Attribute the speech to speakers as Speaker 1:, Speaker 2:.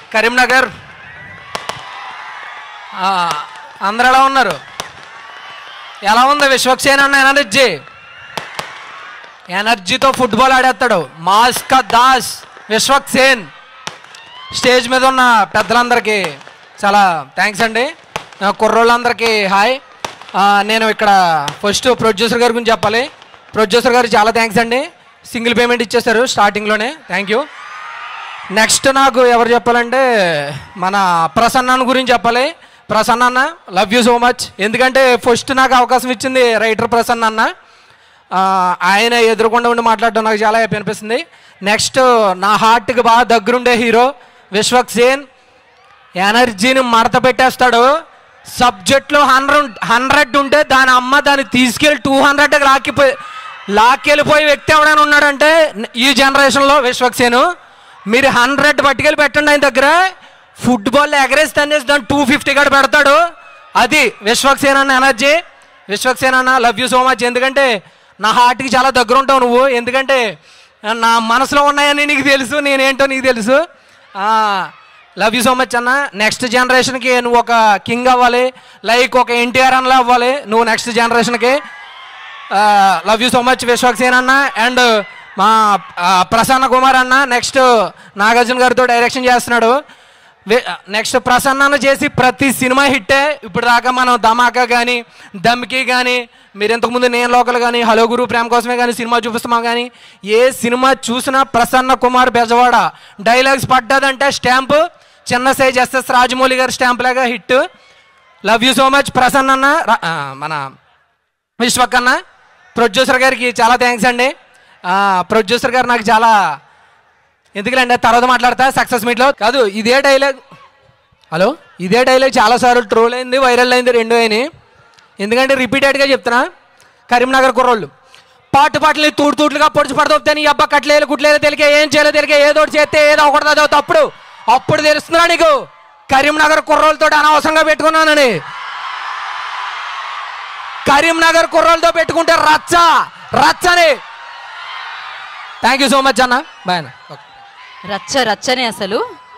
Speaker 1: కరీంనగర్ ఆ, అందరు ఎలా ఉన్నారు ఎలా ఉంది విశ్వక్సేన్ అన్న ఎనర్జీ ఎనర్జీతో ఫుట్బాల్ ఆడేస్తాడు మాస్కా దాస్ విశ్వక్సేన్ స్టేజ్ మీద ఉన్న పెద్దలందరికీ చాలా థ్యాంక్స్ అండి ఆ, కుర్రోళ్ళందరికీ హాయ్ ఆ, నేను ఇక్కడ ఫస్ట్ ప్రొడ్యూసర్ గారి గురించి చెప్పాలి ప్రొడ్యూసర్ గారు చాలా థ్యాంక్స్ అండి సింగిల్ పేమెంట్ ఇచ్చేశారు స్టార్టింగ్లోనే థ్యాంక్ యూ నెక్స్ట్ నాకు ఎవరు చెప్పాలంటే మన ప్రసన్న అన్న గురించి చెప్పాలి ప్రసన్న అన్న లవ్ యూ సో మచ్ ఎందుకంటే ఫస్ట్ నాకు అవకాశం ఇచ్చింది రైటర్ ప్రసన్న అన్న ఆ, ఆయన ఎదురుకుండా ఉండి మాట్లాడడం నాకు చాలా హ్యాపీ అనిపిస్తుంది నెక్స్ట్ నా హార్ట్కి బాగా దగ్గరుండే హీరో విశ్వక్ సేన్ ఎనర్జీని మడత పెట్టేస్తాడు సబ్జెక్ట్లో హండ్రెడ్ హండ్రెడ్ ఉంటే దాని అమ్మ దాన్ని తీసుకెళ్ళి టూ హండ్రెడ్ లాక్కిపోయి లాక్కెళ్ళిపోయే వ్యక్తి ఎవడైనా ఉన్నాడంటే ఈ జనరేషన్లో విశ్వక్సేను మీరు హండ్రెడ్ పట్టుకెళ్ళి పెట్టండి ఆయన దగ్గర ఫుట్బాల్ ఎగరేసి తన్నేసి దాన్ని టూ ఫిఫ్టీ కూడా పెడతాడు అది విశ్వక్సేన్ అన్న ఎనర్జీ విశ్వక్సేన్ అన్న లవ్ యూ సో మచ్ ఎందుకంటే నా హార్ట్కి చాలా దగ్గర ఉంటావు నువ్వు ఎందుకంటే నా మనసులో ఉన్నాయని నీకు తెలుసు నేనేంటో నీకు తెలుసు లవ్ యూ సో మచ్ అన్న నెక్స్ట్ జనరేషన్కి నువ్వు ఒక కింగ్ అవ్వాలి లైక్ ఒక ఎన్టీఆర్ అన్నలా అవ్వాలి నువ్వు నెక్స్ట్ జనరేషన్కి love you so much Vishwaksen అన్న అండ్ మా ఆ, ప్రసన్న కుమార్ అన్న నెక్స్ట్ నాగార్జున గారితో డైరెక్షన్ చేస్తున్నాడు నెక్స్ట్ ప్రసన్న చేసి ప్రతి సినిమా హిట్టే ఇప్పుడు దాకా మనం ధమాకా కానీ దమ్కి కానీ మీరు ఇంతకుముందు నేను లోకల్ కానీ హలో గురు ప్రేమ కోసమే కానీ సినిమా చూపిస్తున్నాం కానీ ఏ సినిమా చూసినా ప్రసన్న కుమార్ బెజవాడ డైలాగ్స్ పడ్డదంటే స్టాంపు చిన్న సైజ్ ఎస్ఎస్ రాజమౌళి గారి స్టాంప్ లాగా hit love you so much Prasanna అన్న రా- ఆ, మన విశ్వకన్న ప్రొడ్యూసర్ గారికి చాలా థ్యాంక్స్ అండి ఆ, ప్రొడ్యూసర్ గారు నాకు చాలా ఎందుకులేండి తర్వాత మాట్లాడతా సక్సెస్ మీట్లో కాదు ఇదే డైలాగ్ హలో ఇదే డైలాగ్ చాలాసార్లు ట్రోల్ అయింది వైరల్ అయింది రెండు అయినాయి ఎందుకంటే రిపీటెడ్గా చెప్తున్నా కరీంనగర్ కుర్రోళ్ళు పాటు పాటలు తూడు తూట్లుగా పొడిచి పడదొప్తాను ఈ అబ్బా కట్లేదు కుట్లేదు తెలికే ఏం చేయలేదు తెలికే ఏదో ఒకటి చేస్తే ఏదో ఒకటి అదో తప్పుడు అప్పుడు తెలుస్తుందా నీకు కరీంనగర్ కుర్రోళ్ళతో అనవసరంగా పెట్టుకున్నానని కరీంనగర్ కుర్రోళ్ళతో పెట్టుకుంటే రచ్చ రచ్చని థ్యాంక్ యూ సో మచ్ అన్న బాయ్ అన్న ఓకే
Speaker 2: రచ్చ రచ్చనే అసలు